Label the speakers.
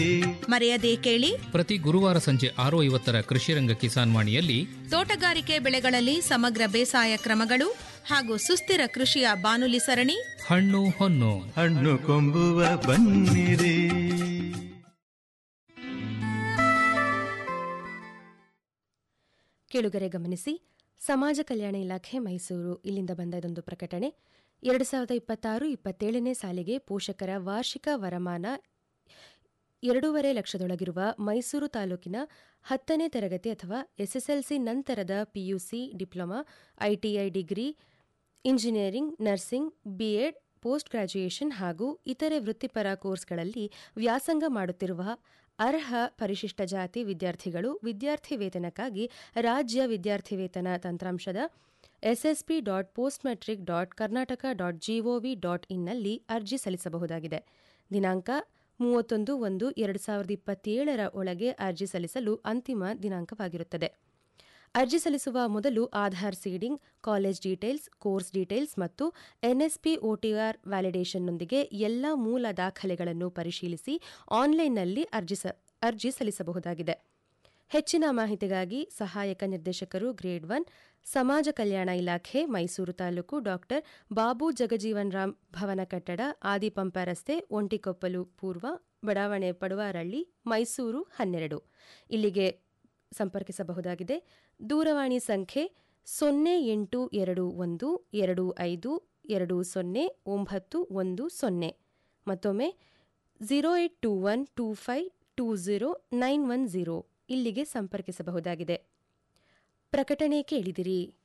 Speaker 1: ಮರೆಯದೇ ಕೇಳಿ
Speaker 2: ಪ್ರತಿ ಗುರುವಾರ ಸಂಜೆ ಆರು ಐವತ್ತರ ಕೃಷಿರಂಗ ಕಿಸಾನ್ ವಾಣಿಯಲ್ಲಿ
Speaker 1: ತೋಟಗಾರಿಕೆ ಬೆಳೆಗಳಲ್ಲಿ ಸಮಗ್ರ ಬೇಸಾಯ ಕ್ರಮಗಳು ಹಾಗೂ ಸುಸ್ಥಿರ ಕೃಷಿಯ ಬಾನುಲಿ ಸರಣಿ
Speaker 2: ಹಣ್ಣು ಹೊನ್ನು
Speaker 3: ಹಣ್ಣು ಕೊಂಬುವ ಬನ್ನಿರಿ
Speaker 4: ಕೇಳುಗರೆ ಗಮನಿಸಿ ಸಮಾಜ ಕಲ್ಯಾಣ ಇಲಾಖೆ ಮೈಸೂರು ಇಲ್ಲಿಂದ ಬಂದ ಇದೊಂದು ಪ್ರಕಟಣೆ ಎರಡು ಸಾವಿರದ ಇಪ್ಪತ್ತಾರು ಇಪ್ಪತ್ತೇಳನೇ ಸಾಲಿಗೆ ಪೋಷಕರ ವಾರ್ಷಿಕ ವರಮಾನ ಎರಡೂವರೆ ಲಕ್ಷದೊಳಗಿರುವ ಮೈಸೂರು ತಾಲೂಕಿನ ಹತ್ತನೇ ತರಗತಿ ಅಥವಾ ಎಸ್ಎಸ್ಎಲ್ಸಿ ನಂತರದ P U C diploma I T I degree engineering nursing B Ed post graduation ಹಾಗೂ ಇತರೆ ವೃತ್ತಿಪರ ಕೋರ್ಸ್ಗಳಲ್ಲಿ ವ್ಯಾಸಂಗ ಮಾಡುತ್ತಿರುವ ಅರ್ಹ ಪರಿಶಿಷ್ಟ ಜಾತಿ ವಿದ್ಯಾರ್ಥಿಗಳು ವಿದ್ಯಾರ್ಥಿ ವೇತನಕ್ಕಾಗಿ ರಾಜ್ಯ ವಿದ್ಯಾರ್ಥಿ ವೇತನ ತಂತ್ರಾಂಶದ S S P dot post matric dot Karnataka dot G O V dot ಇನ್ನಲ್ಲಿ ಅರ್ಜಿ ಸಲ್ಲಿಸಬಹುದಾಗಿದೆ ದಿನಾಂಕ ಮೂವತ್ತೊಂದು ಒಂದು ಎರಡು ಸಾವಿರದ ಇಪ್ಪತ್ತೇಳರ ಒಳಗೆ ಅರ್ಜಿ ಸಲ್ಲಿಸಲು ಅಂತಿಮ ದಿನಾಂಕವಾಗಿರುತ್ತದೆ ಅರ್ಜಿ ಸಲ್ಲಿಸುವ ಮೊದಲು Aadhaar seeding college details course details ಮತ್ತು ಎನ್ಎಸ್ಪಿ ಒಟಿಆರ್ ವ್ಯಾಲಿಡೇಷನ್ನೊಂದಿಗೆ ಎಲ್ಲ ಮೂಲ ದಾಖಲೆಗಳನ್ನು ಪರಿಶೀಲಿಸಿ ಆನ್ಲೈನ್ನಲ್ಲಿ ಅರ್ಜಿ ಸ- ಅರ್ಜಿ ಸಲ್ಲಿಸಬಹುದಾಗಿದೆ ಹೆಚ್ಚಿನ ಮಾಹಿತಿಗಾಗಿ ಸಹಾಯಕ ನಿರ್ದೇಶಕರು ಗ್ರೇಡ್ ಒನ್ ಸಮಾಜ ಕಲ್ಯಾಣ ಇಲಾಖೆ ಮೈಸೂರು ತಾಲೂಕು ಡಾಕ್ಟರ್ ಬಾಬು ಜಗಜೀವನ್ ರಾಮ್ ಭವನ ಕಟ್ಟಡ ಆದಿಪಂಪ ರಸ್ತೆ ಒಂಟಿಕೊಪ್ಪಲು ಪೂರ್ವ ಬಡಾವಣೆ ಪಡುವಾರಳ್ಳಿ ಮೈಸೂರು ಹನ್ನೆರಡು ಇಲ್ಲಿಗೆ ಸಂಪರ್ಕಿಸಬಹುದಾಗಿದೆ ದೂರವಾಣಿ ಸಂಖ್ಯೆ ಸೊನ್ನೆ ಎಂಟು ಎರಡು ಒಂದು ಎರಡು ಐದು ಎರಡು ಸೊನ್ನೆ ಒಂಬತ್ತು ಒಂದು ಸೊನ್ನೆ ಮತ್ತೊಮ್ಮೆ zero eight two one two five two zero nine one zero ಇಲ್ಲಿಗೆ ಸಂಪರ್ಕಿಸಬಹುದಾಗಿದೆ ಪ್ರಕಟಣೆ ಕೇಳಿದಿರಿ